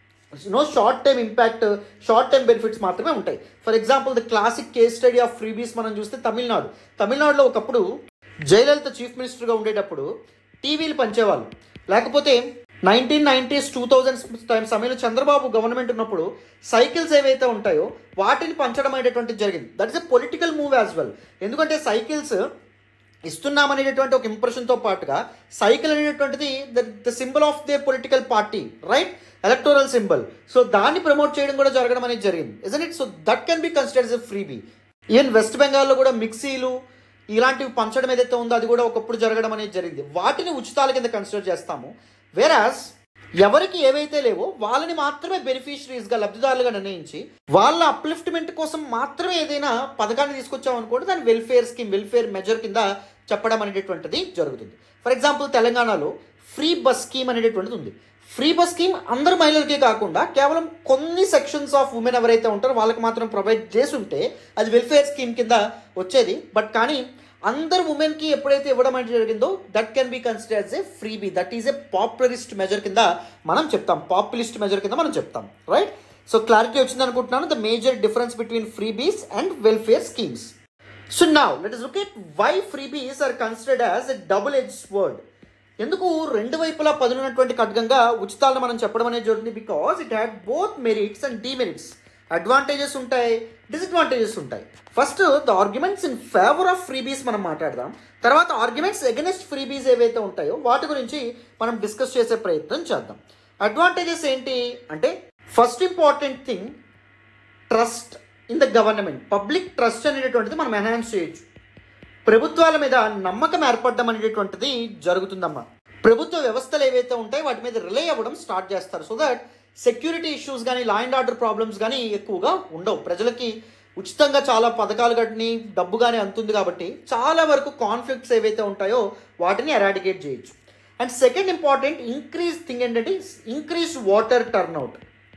no short time impact short time benefits మాత్రమే ఉంటాయి for example the classic case study of freebies మనం చూస్తే తమిళనాడు తమిళనాడులో ఒకప్పుడు జయలలిత చీఫ్ మినిస్టర్గా ఉండేటప్పుడు టీవీలు పంచేవాళ్ళు లేకపోతే nineteen nineties two thousands time సమయంలో చంద్రబాబు గవర్నమెంట్ ఉన్నప్పుడు సైకిల్స్ ఏవైతే ఉంటాయో వాటిని పంచడం అనేటువంటిది జరిగింది that is a political move as well ఎందుకంటే సైకిల్స్ ఇస్తున్నామనేటటువంటి ఒక ఇంప్రెషన్తో పాటుగా సైకిల్ అనేటటువంటిది the the symbol of they political party right electoral symbol so దాన్ని ప్రమోట్ చేయడం కూడా జరగడం అనేది జరిగింది isn't it so that can be considers a freebie even west బెంగాల్లో కూడా మిక్సీలు ఇలాంటివి పంచడం ఏదైతే ఉందో అది కూడా ఒకప్పుడు జరగడం అనేది జరిగింది వాటిని ఉచితాల కింద కన్సిడర్ చేస్తాము వేరాస్ ఎవరికి ఏవైతే లేవో వాళ్ళని మాత్రమే బెనిఫిషరీస్గా లబ్ధిదారులుగా నిర్ణయించి వాళ్ళ అప్లిఫ్ట్మెంట్ కోసం మాత్రమే ఏదైనా పథకాన్ని తీసుకొచ్చాం అనుకోండి దాని వెల్ఫేర్ స్కీమ్ వెల్ఫేర్ మెజర్ కింద చెప్పడం అనేటటువంటిది జరుగుతుంది ఫర్ ఎగ్జాంపుల్ తెలంగాణలో ఫ్రీ బస్ స్కీమ్ అనేటటువంటిది ఉంది ఫ్రీ బస్ స్కీమ్ అందరు మహిళలకే కాకుండా కేవలం కొన్ని సెక్షన్స్ ఆఫ్ ఉమెన్ ఎవరైతే ఉంటారో వాళ్ళకి మాత్రం ప్రొవైడ్ చేసి ఉంటే అది వెల్ఫేర్ స్కీమ్ కింద వచ్చేది బట్ కానీ అందరు ఉమెన్కి ఎప్పుడైతే ఇవ్వడం అనేది జరిగిందో that can be considers a freebie that is a populist measure కింద మనం చెప్తాం పాపులిస్ట్ మెజర్ కింద మనం చెప్తాం రైట్ సో క్లారిటీ వచ్చింది అనుకుంటున్నాను the major difference between freebies and welfare schemes so now let us look at why freebies are considered as a double edge word ఎందుకు రెండు వైపులా పదునున్నటువంటి ఖడ్గంగా ఉచితాలను మనం చెప్పడం అనేది జరుగుతుంది because it had both merits and demerits advantages ఉంటాయి disadvantages ఉంటాయి first the arguments in favour of freebies మనం మాట్లాడదాం తర్వాత ఆర్గ్యుమెంట్స్ ఎగనెస్ట్ ఫ్రీబీస్ ఏవైతే ఉంటాయో వాటి గురించి మనం డిస్కస్ చేసే ప్రయత్నం చేద్దాం అడ్వాంటేజెస్ ఏంటి అంటే first important thing trust in the government public trust అనేటటువంటిది మనం ఎన్హాన్స్ చేయొచ్చు ప్రభుత్వాల మీద నమ్మకం ఏర్పడడం అనేటటువంటిది జరుగుతుందమ్మా ప్రభుత్వ వ్యవస్థలు ఏవైతే ఉంటాయో వాటి మీద రిలే అవ్వడం స్టార్ట్ చేస్తారు సో దట్ సెక్యూరిటీ ఇష్యూస్ కానీ లా అండ్ ఆర్డర్ ప్రాబ్లమ్స్ కానీ ఎక్కువగా ఉండవు ప్రజలకి ఉచితంగా చాలా పథకాలు కానీ డబ్బు కానీ అందుతుంది కాబట్టి చాలా వరకు కాన్ఫ్లిక్ట్స్ ఏవైతే ఉంటాయో వాటిని ఎరాడికేట్ చేయొచ్చు and second important increase thing ఏంటంటే ఇంక్రీజ్ వాటర్ టర్న్అవుట్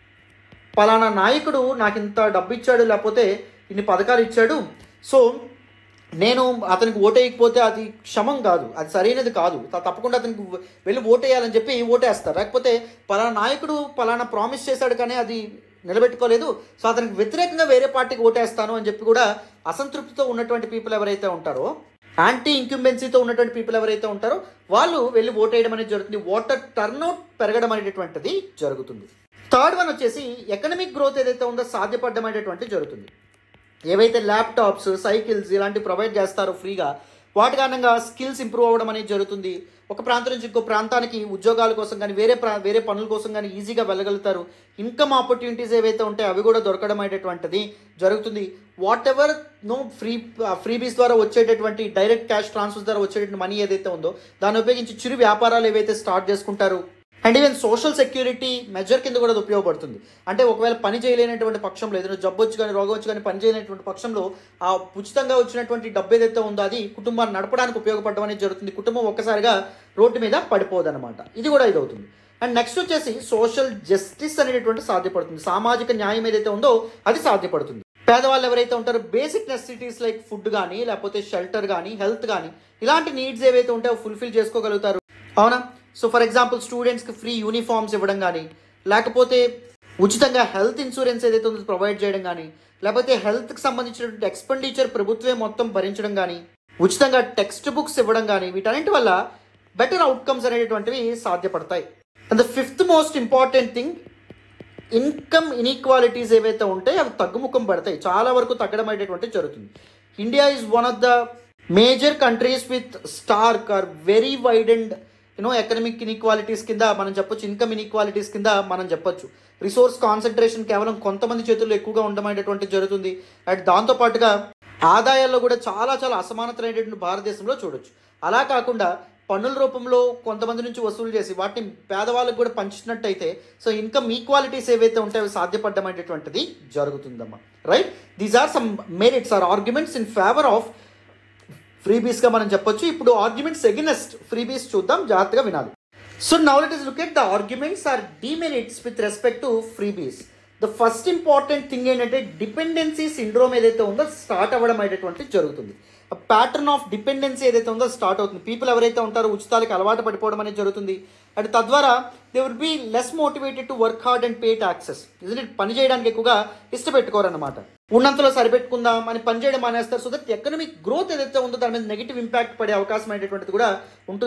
పలానా నాయకుడు నాకు ఇంత డబ్బు ఇచ్చాడు లేకపోతే ఇన్ని పథకాలు ఇచ్చాడు సో నేను అతనికి ఓటేయకపోతే అది క్షమం కాదు అది సరైనది కాదు త- తప్పకుండా అతనికి వెళ్ళి ఓటేయాలని చెప్పి ఓటేస్తారు లేకపోతే పలానా నాయకుడు పలానా ప్రామిస్ చేశాడు కానీ అది నిలబెట్టుకోలేదు సో అతనికి వ్యతిరేకంగా వేరే పార్టీకి ఓటేస్తాను అని చెప్పి కూడా అసంతృప్తితో ఉన్నటువంటి పీపుల్ ఎవరైతే ఉంటారో యాంటీ ఇంక్యుంబెన్సీతో ఉన్నటువంటి పీపుల్ ఎవరైతే ఉంటారో వాళ్ళు వెళ్ళి ఓటేయడం అనేది జరుగుతుంది వాటర్ టర్న్అవుట్ పెరగడం అనేటటువంటిది జరుగుతుంది థర్డ్ వన్ వచ్చేసి ఎకనమిక్ గ్రోత్ ఏదైతే ఉందో సాధ్యపడడం అనేటటువంటిది జరుగుతుంది ఏవైతే ల్యాప్టాప్స్ సైకిల్స్ ఇలాంటివి ప్రొవైడ్ చేస్తారో ఫ్రీగా వాటి కారణంగా స్కిల్స్ ఇంప్రూవ్ అవ్వడం అనేది జరుగుతుంది ఒక ప్రాంతం నుంచి ఇంకో ప్రాంతానికి ఉద్యోగాల కోసం కానీ వేరే ప్రా వేరే పనుల కోసం కానీ ఈజీగా వెళ్ళగలుగుతారు ఇన్కమ్ ఆపర్చునిటీస్ ఏవైతే ఉంటాయో అవి కూడా దొరకడం అనేటటువంటిది జరుగుతుంది whatever no free freebies ద్వారా వచ్చేటటువంటి డైరెక్ట్ క్యాష్ ట్రాన్స్ఫర్స్ ద్వారా వచ్చేటటువంటి మనీ ఏదైతే ఉందో దాన్ని ఉపయోగించి చిరు వ్యాపారాలు ఏవైతే స్టార్ట్ చేసుకుంటారు and even social security measure కింద కూడా అది ఉపయోగపడుతుంది అంటే ఒకవేళ పని చేయలేనటువంటి పక్షంలో ఏదైనా జబ్బు వచ్చి కానీ రోగం వచ్చి కానీ పని చేయలేనటువంటి పక్షంలో ఆ ఉచితంగా వచ్చినటువంటి డబ్బు ఏదైతే ఉందో అది కుటుంబాన్ని నడపడానికి ఉపయోగపడడం అనేది జరుగుతుంది కుటుంబం ఒక్కసారిగా రోడ్డు మీద పడిపోదన్నమాట ఇది కూడా ఇది అవుతుంది అండ్ నెక్స్ట్ వచ్చేసి సోషల్ జస్టిస్ అనేటటువంటి సాధ్యపడుతుంది సామాజిక న్యాయం ఏదైతే ఉందో అది సాధ్యపడుతుంది పేదవాళ్ళు ఎవరైతే ఉంటారో బేసిక్ నెసిటీస్ లైక్ ఫుడ్ కానీ లేకపోతే షెల్టర్ కానీ హెల్త్ కానీ ఇలాంటి నీడ్స్ ఏవైతే ఉంటాయో ఫుల్ఫిల్ చేసుకోగలుగుతారు అవునా సో ఫర్ ఎగ్జాంపుల్ స్టూడెంట్స్కి ఫ్రీ యూనిఫామ్స్ ఇవ్వడం కానీ లేకపోతే ఉచితంగా హెల్త్ ఇన్సూరెన్స్ ఏదైతే ఉందో ప్రొవైడ్ చేయడం కానీ లేకపోతే హెల్త్కి సంబంధించినటువంటి ఎక్స్పెండిచర్ ప్రభుత్వమే మొత్తం భరించడం కానీ ఉచితంగా టెక్స్ట్ బుక్స్ ఇవ్వడం కానీ వీటన్నిటి వల్ల బెటర్ అవుట్కమ్స్ అనేటటువంటివి సాధ్యపడతాయి and the fifth most important thing income inequalities ఏవైతే ఉంటాయో అవి తగ్గుముఖం పడతాయి చాలా వరకు తగ్గడం అనేటటువంటి జరుగుతుంది India is one of the major countries with stark or very wide and you know economic inequalities కింద మనం చెప్పొచ్చు ఇన్కమ్ ఇన్ఈక్వాలిటీస్ కింద మనం చెప్పొచ్చు రిసోర్స్ కాన్సన్ట్రేషన్ కేవలం కొంతమంది చేతుల్లో ఎక్కువగా ఉండమనేటటువంటి జరుగుతుంది అండ్ దాంతోపాటుగా ఆదాయాల్లో కూడా చాలా చాలా అసమానతలు అనేటువంటి భారతదేశంలో చూడొచ్చు అలా కాకుండా పన్నుల రూపంలో కొంతమంది నుంచి వసూలు చేసి వాటిని పేదవాళ్ళకు కూడా పంచినట్టయితే సో ఇన్కమ్ ఈక్వాలిటీస్ ఏవైతే ఉంటాయో అవి సాధ్యపడడం అనేటటువంటిది జరుగుతుందమ్మా right these are some merits or arguments in favour of ఫ్రీబీస్గా మనం చెప్పొచ్చు ఇప్పుడు ఆర్గ్యుమెంట్స్ ఎగెనెస్ట్ ఫ్రీబీస్ చూద్దాం జాగ్రత్తగా వినాలి so now let us look at the arguments or demerits with respect to freebies the first important thing ఏంటంటే dependency syndrome ఏదైతే ఉందో స్టార్ట్ అవ్వడం అనేటటువంటిది జరుగుతుంది ప్యాటర్న్ ఆఫ్ డిపెండెన్సీ ఏదైతే ఉందో స్టార్ట్ అవుతుంది పీపుల్ ఎవరైతే ఉంటారో ఉచితాలకి అలవాటు పడిపోవడం అనేది జరుగుతుంది అండ్ తద్వారా they would be less motivated to work hard and pay taxes ఇది పని చేయడానికి ఎక్కువగా ఇష్టపెట్టుకోరన్నమాట ఉన్నంతలో సరిపెట్టుకుందాం అని పని చేయడం మానేస్తారు సో దట్ ఎకనమిక్ గ్రోత్ ఏదైతే ఉందో దాని మీద నెగిటివ్ ఇంపాక్ట్ పడే అవకాశం అనేటువంటిది కూడా ఉంటుంది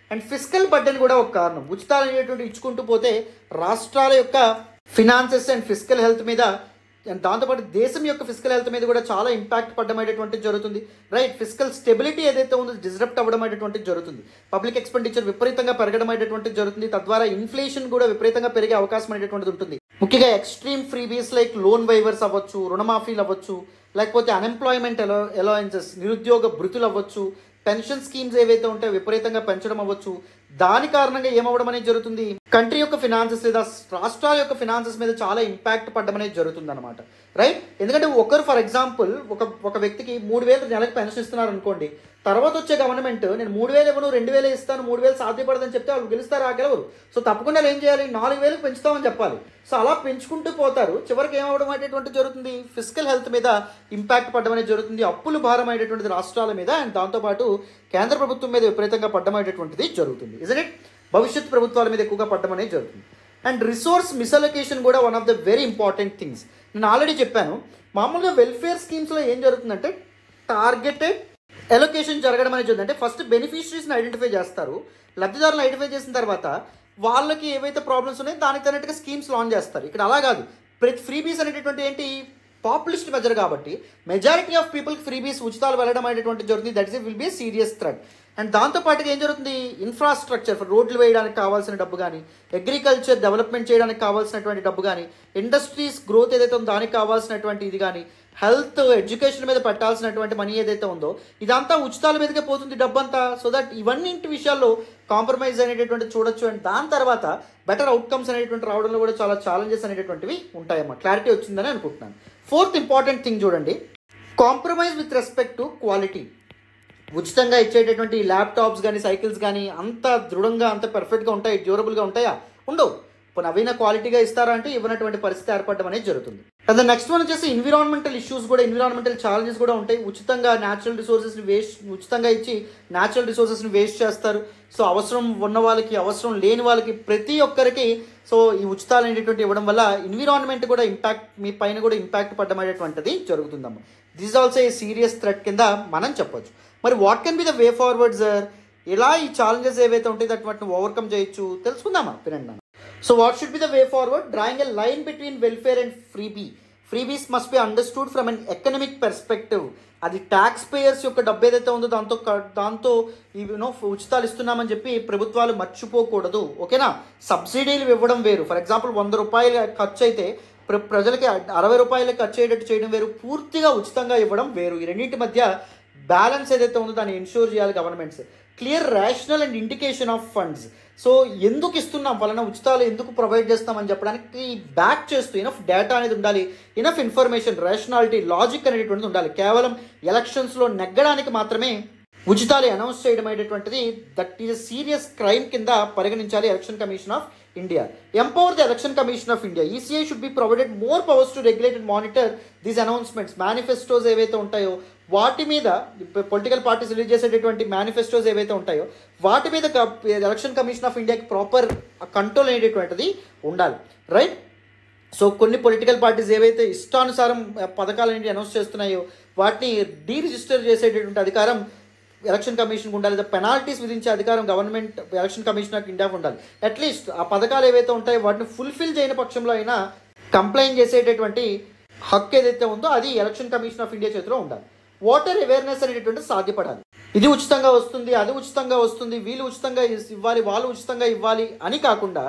అండ్ ఫిజికల్ బర్డెన్ కూడా ఒక కారణం ఉచితాలు అనేటువంటి ఇచ్చుకుంటూ పోతే రాష్ట్రాల యొక్క ఫినాన్సెస్ అండ్ ఫిజికల్ హెల్త్ మీద అండ్ దాంతోపాటు దేశం యొక్క ఫిజికల్ హెల్త్ మీద కూడా చాలా ఇంపాక్ట్ పడడం అనేటువంటిది జరుగుతుంది రైట్ ఫిజికల్ స్టెబిలిటీ ఏదైతే ఉందో డిస్రప్ట్ అవ్వడం అనేటువంటిది జరుగుతుంది పబ్లిక్ ఎక్స్పెండిచర్ విపరీతంగా పెరగడం అనేటువంటిది జరుగుతుంది తద్వారా ఇన్ఫ్లేషన్ కూడా విపరీతంగా పెరిగే అవకాశం అనేటువంటిది ఉంటుంది ముఖ్యంగా extreme freebies like loan waivers అవ్వచ్చు రుణమాఫీలు అవ్వచ్చు లేకపోతే అన్ఎంప్లాయ్మెంట్ ఎలో ఎలవెన్సెస్ నిరుద్యోగ భృతులు అవ్వచ్చు పెన్షన్ స్కీమ్స్ ఏవైతే ఉంటాయో విపరీతంగా పెంచడం అవ్వచ్చు దాని కారణంగా ఏమవ్వడం అనేది జరుగుతుంది కంట్రీ యొక్క ఫినాన్సెస్ లేదా రాష్ట్రాల యొక్క ఫినాన్సెస్ మీద చాలా ఇంపాక్ట్ పడడం అనేది జరుగుతుంది అనమాట రైట్ ఎందుకంటే ఒకరు ఫర్ ఎగ్జాంపుల్ ఒక ఒక వ్యక్తికి మూడు వేలు నెలకు పెన్షన్ ఇస్తున్నారు అనుకోండి తర్వాత వచ్చే గవర్నమెంట్ నేను మూడు వేలు ఇవ్వను రెండు వేలు ఇస్తాను మూడు వేలు సాధ్యపడదని చెప్తే వాళ్ళు గెలుస్తారు ఆ గెలవరు సో తప్పకుండా వాళ్ళు ఏం చేయాలి నాలుగు వేలకు పెంచుతామని చెప్పాలి సో అలా పెంచుకుంటూ పోతారు చివరికి ఏమవడం అనేటువంటి జరుగుతుంది ఫిజికల్ హెల్త్ మీద ఇంపాక్ట్ పడడం అనేది జరుగుతుంది అప్పులు భారం అయ్యేటువంటిది రాష్ట్రాల మీద అండ్ దాంతోపాటు కేంద్ర ప్రభుత్వం మీద విపరీతంగా పడడం అనేటువంటిది జరుగుతుంది ఇజన్ ఇట్ భవిష్యత్ ప్రభుత్వాల మీద ఎక్కువగా పడడం అనేది జరుగుతుంది అండ్ రిసోర్స్ మిసలొకేషన్ కూడా one of the very important things నేను ఆల్రెడీ చెప్పాను మామూలుగా వెల్ఫేర్ స్కీమ్స్లో ఏం జరుగుతుందంటే టార్గెటెడ్ ఎలొకేషన్ జరగడం అనేది జరుగుతుంది అంటే ఫస్ట్ బెనిఫిషరీస్ని ఐడెంటిఫై చేస్తారు లబ్ధిదారులను ఐడెంటిఫై చేసిన తర్వాత వాళ్ళకి ఏవైతే ప్రాబ్లమ్స్ ఉన్నాయో దానికి తగ్గట్టుగా స్కీమ్స్ లాంచ్ చేస్తారు ఇక్కడ అలా కాదు ప్రతి ఫ్రీబీస్ అనేటటువంటి ఏంటి పాపులిస్ట్ మెజర్ కాబట్టి మెజారిటీ ఆఫ్ పీపుల్కి ఫ్రీబీస్ ఉచితాలు వెళ్ళడం అనేటువంటి జరుగుతుంది that is will be serious threat and దాంతో పాటుగా ఏం జరుగుతుంది ఇన్ఫ్రాస్ట్రక్చర్ ఫర్ రోడ్లు వేయడానికి కావాల్సిన డబ్బు కానీ అగ్రికల్చర్ డెవలప్మెంట్ చేయడానికి కావాల్సినటువంటి డబ్బు కానీ ఇండస్ట్రీస్ గ్రోత్ ఏదైతే ఉందో దానికి కావాల్సినటువంటి ఇది కానీ హెల్త్ ఎడ్యుకేషన్ మీద పెట్టాల్సినటువంటి మనీ ఏదైతే ఉందో ఇదంతా ఉచితాల మీదకే పోతుంది డబ్బంతా సో దట్ ఇవన్నింటి విషయాల్లో కాంప్రమైజ్ అనేటటువంటి చూడొచ్చు అండ్ దాని తర్వాత బెటర్ అవుట్కమ్స్ అనేటువంటి రావడంలో కూడా చాలా ఛాలెంజెస్ అనేటటువంటివి ఉంటాయమ్మా క్లారిటీ వచ్చిందని అనుకుంటున్నాను ఫోర్త్ ఇంపార్టెంట్ థింగ్ చూడండి compromise with respect to quality ఉచితంగా ఇచ్చేటటువంటి ల్యాప్టాప్స్ కానీ సైకిల్స్ కానీ అంత దృఢంగా అంత పర్ఫెక్ట్గా ఉంటాయి డ్యూరబుల్గా ఉంటాయా ఉండవు ఇప్పుడు నవీన క్వాలిటీగా ఇస్తారా అంటే ఇవ్వనటువంటి పరిస్థితి ఏర్పడడం అనేది జరుగుతుంది అండ్ నెక్స్ట్ వన్ వచ్చేసి ఎన్విరాన్మెంటల్ ఇష్యూస్ కూడా ఎన్విరాన్మెంటల్ ఛాలెంజెస్ కూడా ఉంటాయి ఉచితంగా న్యాచురల్ రిసోర్సెస్ని వేస్ట్ ఉచితంగా ఇచ్చి న్యాచురల్ రిసోర్సెస్ని వేస్ట్ చేస్తారు సో అవసరం ఉన్న వాళ్ళకి అవసరం లేని వాళ్ళకి ప్రతి ఒక్కరికి సో ఈ ఉచితాలు అనేటువంటి ఇవ్వడం వల్ల ఎన్విరాన్మెంట్ కూడా ఇంపాక్ట్ మీ పైన కూడా ఇంపాక్ట్ పడడం అనేటువంటిది జరుగుతుందమ్మా this also a serious threat కింద మనం చెప్పొచ్చు మరి what can be the way forward sir ఎలా ఈ ఛాలెంజెస్ ఏవైతే ఉంటాయో దట్ వాటిని ఓవర్కమ్ చేయొచ్చు తెలుసుకుందామా వినండి so what should be the way forward drawing a line between welfare and freebie freebies must be understood from an economic perspective అది taxpayers యొక్క డబ్బు ఏదైతే ఉందో దాంతో క- దాంతో నో ఉచితాలు ఇస్తున్నామని చెప్పి ప్రభుత్వాలు మర్చిపోకూడదు ఓకేనా సబ్సిడీలు ఇవ్వడం వేరు ఫర్ ఎగ్జాంపుల్ వంద రూపాయలు ఖర్చు అయితే ప్ర- ప్రజలకి అరవై రూపాయలు ఖర్చు అయ్యేటట్టు చేయడం వేరు పూర్తిగా ఉచితంగా ఇవ్వడం వేరు ఈ రెండింటి మధ్య బ్యాలెన్స్ ఏదైతే ఉందో దాన్ని ఎన్షూర్ చేయాలి governments clear rational and indication of funds so ఎందుకు ఇస్తున్నాం వలన ఉచితాలు ఎందుకు ప్రొవైడ్ చేస్తామని చెప్పడానికి బ్యాక్ చేస్తూ ఇనఫ్ డేటా అనేది ఉండాలి ఇనఫ్ ఇన్ఫర్మేషన్ రేషనాలిటీ లాజిక్ అనేటువంటిది ఉండాలి కేవలం ఎలక్షన్స్లో నెగ్గడానికి మాత్రమే ఉచితాలు అనౌన్స్ చేయడం అనేటువంటిది దట్ ఈస్ సీరియస్ క్రైమ్ కింద పరిగణించాలి election commission of India empower the election commission of India ECI should be provided more powers to regulate and monitor these announcements manifestos ఏవైతే ఉంటాయో వాటి మీద పొలిటికల్ పార్టీస్ రిలీజ్ చేసేటటువంటి manifestos ఏవైతే ఉంటాయో వాటి మీద ఎలక్షన్ కమిషన్ ఆఫ్ ఇండియాకి ప్రాపర్ కంట్రోల్ అనేటటువంటిది ఉండాలి రైట్ సో కొన్ని పొలిటికల్ పార్టీస్ ఏవైతే ఇష్టానుసారం ఆ, పథకాలు అనేవి అనౌన్స్ చేస్తున్నాయో వాటిని డీ రిజిస్టర్ చేసేటటువంటి అధికారం ఎలక్షన్ కమిషన్కి ఉండాలి లేదా పెనాల్టీస్ విధించే అధికారం గవర్నమెంట్ ఎలక్షన్ కమిషన్ ఆఫ్ ఇండియాకి ఉండాలి అట్లీస్ట్ ఆ పథకాలు ఏవైతే ఉంటాయో వాటిని ఫుల్ఫిల్ చేయని పక్షంలో అయినా కంప్లైంట్ చేసేటటువంటి హక్కు ఏదైతే ఉందో అది ఎలక్షన్ కమిషన్ ఆఫ్ ఇండియా చేతిలో ఉండాలి వాటర్ అవేర్నెస్ అనేటటువంటి సాధ్యపడాలి ఇది ఉచితంగా వస్తుంది అది ఉచితంగా వస్తుంది వీళ్ళు ఉచితంగా ఇస్- ఇవ్వాలి వాళ్ళు ఉచితంగా ఇవ్వాలి అని కాకుండా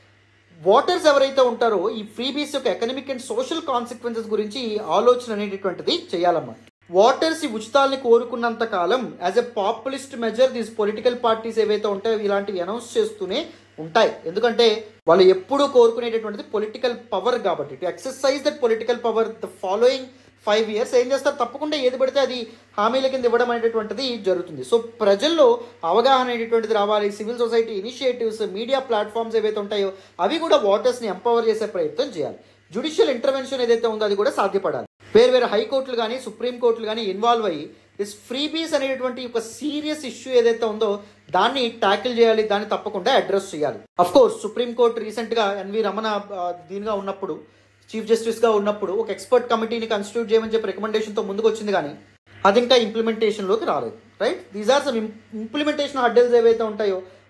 వాటర్స్ ఎవరైతే ఉంటారో ఈ ఫ్రీబీస్ యొక్క ఎకనమిక్ అండ్ సోషల్ కాన్సిక్వెన్సెస్ గురించి ఆలోచన అనేటటువంటిది చేయాలమ్మా వాటర్స్ ఈ ఉచితాల్ని కోరుకున్నంత కాలం as a populist measure these political parties ఏవైతే ఉంటాయో ఇలాంటివి అనౌన్స్ చేస్తూనే ఉంటాయి ఎందుకంటే వాళ్ళు ఎప్పుడూ కోరుకునేటటువంటిది పొలిటికల్ పవర్ కాబట్టి to exercise that political power the following five years ఏం చేస్తారు తప్పకుండా ఏది పడితే అది హామీల కింద ఇవ్వడం అనేటటువంటిది జరుగుతుంది సో ప్రజల్లో అవగాహన అనేటువంటిది రావాలి civil society initiatives media platforms ఏవైతే ఉంటాయో అవి కూడా వాటర్స్ని ఎంపవర్ చేసే ప్రయత్నం చేయాలి జుడిషియల్ ఇంటర్వెన్షన్ ఏదైతే ఉందో అది కూడా సాధ్యపడాలి వేరు వేరు హైకోర్టులు కానీ సుప్రీం కోర్టులు కానీ ఇన్వాల్వ్ అయ్యి దిస్ ఫ్రీబీస్ అనేటువంటి ఒక సీరియస్ ఇష్యూ ఏదైతే ఉందో దాన్ని ట్యాకిల్ చేయాలి దాన్ని తప్పకుండా అడ్రస్ చేయాలి అఫ్ కోర్స్ సుప్రీం కోర్టు రీసెంట్గా ఎన్వి రమణ ఆ, దీనిగా ఉన్నప్పుడు చీఫ్ జస్టిస్గా ఉన్నప్పుడు ఒక ఎక్స్పర్ట్ కమిటీని కన్స్టిట్యూట్ చేయమని చెప్పి రికమెండేషన్తో ముందుకు వచ్చింది కానీ అది ఇంకా ఇంప్లిమెంటేషన్లోకి రాలేదు right these are some implementation hurdles ఏవైతే ఉంటాయో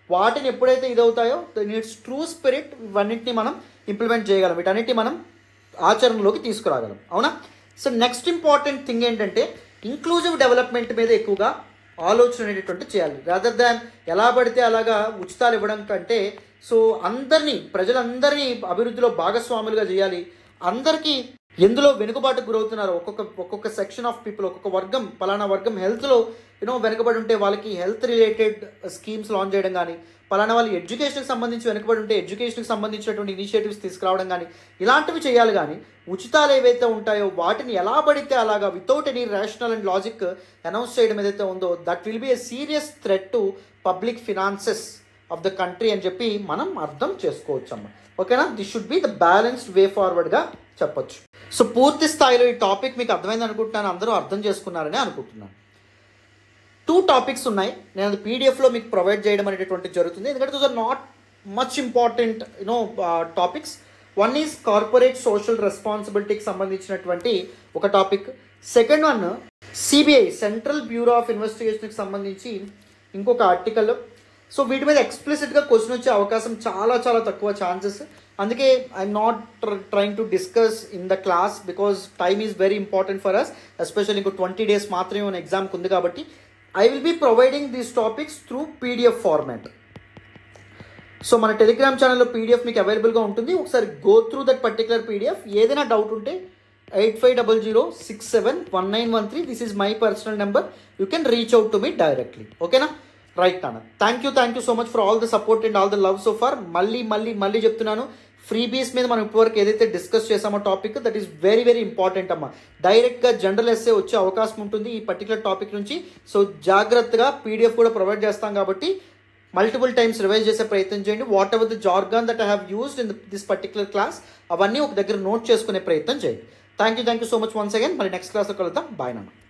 వాటిని ఎప్పుడైతే ఇదవుతాయో ఇట్స్ ట్రూ స్పిరిట్ ఇవన్నింటిని మనం ఇంప్లిమెంట్ చేయగలం వీటన్నిటిని మనం ఆచరణలోకి తీసుకురాగలం అవునా సో నెక్స్ట్ ఇంపార్టెంట్ థింగ్ ఏంటంటే ఇంక్లూజివ్ డెవలప్మెంట్ మీద ఎక్కువగా ఆలోచన అనేటటువంటి చేయాలి రాదర్ దాన్ ఎలా పడితే అలాగా ఉచితాలు ఇవ్వడం కంటే సో అందరినీ ప్రజలందరినీ అభివృద్ధిలో భాగస్వాములుగా చేయాలి అందరికీ ఎందులో వెనుకబాటుకు గురవుతున్నారు ఒక్కొక్క ఒక్కొక్క సెక్షన్ ఆఫ్ పీపుల్ ఒక్కొక్క వర్గం పలానా వర్గం హెల్త్లో యూనో వెనుకబడి ఉంటే వాళ్ళకి హెల్త్ రిలేటెడ్ స్కీమ్స్ లాంచ్ చేయడం కానీ పలానా వాళ్ళు ఎడ్యుకేషన్కి సంబంధించి వెనుకబడి ఉంటే ఎడ్యుకేషన్కి సంబంధించినటువంటి ఇనిషియేటివ్స్ తీసుకురావడం కానీ ఇలాంటివి చేయాలి కానీ ఉచితాలు ఏవైతే ఉంటాయో వాటిని ఎలా పడితే అలాగా without any rational and logic announce చేయడం ఏదైతే ఉందో that will be a serious threat to public finances of the country అని చెప్పి మనం అర్థం చేసుకోవచ్చు అమ్మ ఓకేనా this should be the balanced way ఫార్వర్డ్గా చెప్పొచ్చు సో పూర్తి స్థాయిలో ఈ టాపిక్ మీకు అర్థమైంది అనుకుంటున్నాను అందరూ అర్థం చేసుకున్నారని అనుకుంటున్నాను టూ టాపిక్స్ ఉన్నాయి నేను అది పీడిఎఫ్లో మీకు ప్రొవైడ్ చేయడం అనేటటువంటి జరుగుతుంది ఎందుకంటే those are not much important you know topics one is corporate social రెస్పాన్సిబిలిటీకి సంబంధించినటువంటి ఒక topic second one CBI central bureau of ఇన్వెస్టిగేషన్కి సంబంధించి ఇంకొక ఆర్టికల్ సో వీటి మీద ఎక్స్ప్లిసిట్గా క్వశ్చన్ వచ్చే అవకాశం చాలా చాలా తక్కువ ఛాన్సెస్ అందుకే I'm not trying to discuss in the class because time is very important for us especially ఇంకో ట్వంటీ డేస్ మాత్రమే మన ఎగ్జామ్కి ఉంది కాబట్టి I will be providing these topics through PDF format so మన టెలిగ్రామ్ ఛానల్లో పీడిఎఫ్ మీకు అవైలబుల్గా ఉంటుంది ఒకసారి go through that particular PDF ఏదైనా డౌట్ ఉంటే eight five double zero six seven one nine one three this is my personal number you can reach out to me directly ఓకేనా right నాన్న thank you thank you so much for all the support and all the love so far మళ్ళీ మళ్ళీ మళ్ళీ చెప్తున్నాను free బీస్ మీద మనం ఇప్పటివరకు ఏదైతే డిస్కస్ చేసామో topic that is very very important అమ్మా డైరెక్ట్గా జనరల్ ఎస్ఏ వచ్చే అవకాశం ఉంటుంది ఈ పర్టికులర్ టాపిక్ నుంచి సో జాగ్రత్తగా పీడిఎఫ్ కూడా ప్రొవైడ్ చేస్తాం కాబట్టి మల్టిపుల్ టైమ్స్ రివైజ్ చేసే ప్రయత్నం చేయండి whatever the jargon that I have used in this particular class అవన్నీ ఒక దగ్గర నోట్ చేసుకునే ప్రయత్నం చేయండి thank you thank you so much once again మళ్ళీ నెక్స్ట్ క్లాస్లో కలుద్దాం బాయ్ నాన్న